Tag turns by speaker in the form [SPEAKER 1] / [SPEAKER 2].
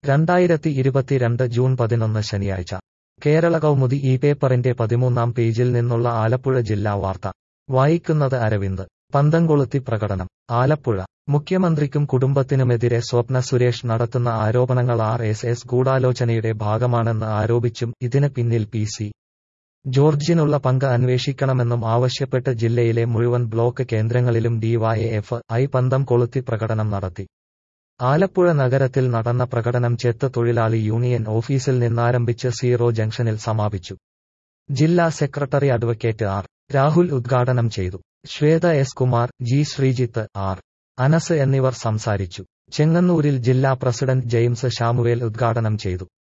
[SPEAKER 1] രണ്ടായിരത്തി ഇരുപത്തിരണ്ട് ജൂൺ പതിനൊന്ന് ശനിയാഴ്ച കേരള കൗമുദി ഈ പേപ്പറിന്റെ പതിമൂന്നാം പേജിൽ നിന്നുള്ള ആലപ്പുഴ ജില്ലാ വാർത്ത വായിക്കുന്നത് അരവിന്ദ് പന്തംകൊളുത്തി പ്രകടനം ആലപ്പുഴ മുഖ്യമന്ത്രിക്കും കുടുംബത്തിനുമെതിരെ സ്വപ്ന സുരേഷ് നടത്തുന്ന ആരോപണങ്ങൾ ആർ എസ് എസ് ഗൂഢാലോചനയുടെ ഭാഗമാണെന്ന് ആരോപിച്ചും ഇതിന് പിന്നിൽ പി സി ജോർജിനുള്ള പങ്ക് അന്വേഷിക്കണമെന്നും ആവശ്യപ്പെട്ട് ജില്ലയിലെ മുഴുവൻ ബ്ലോക്ക് കേന്ദ്രങ്ങളിലും ഡിവൈഎഫ് ഐ പന്തം കൊളുത്തി പ്രകടനം നടത്തി ആലപ്പുഴ നഗരത്തിൽ നടന്ന പ്രകടനം ചെത്ത് തൊഴിലാളി യൂണിയൻ ഓഫീസിൽ നിന്നാരംഭിച്ച് സീറോ ജംഗ്ഷനിൽ സമാപിച്ചു ജില്ലാ സെക്രട്ടറി അഡ്വക്കേറ്റ് ആർ രാഹുൽ ഉദ്ഘാടനം ചെയ്തു Shweta S Kumar G Sreejith R Anas എന്നിവർ സംസാരിച്ചു ചെങ്ങന്നൂരിൽ ജില്ലാ പ്രസിഡന്റ് ജെയിംസ് ഷാമുവേൽ ഉദ്ഘാടനം ചെയ്തു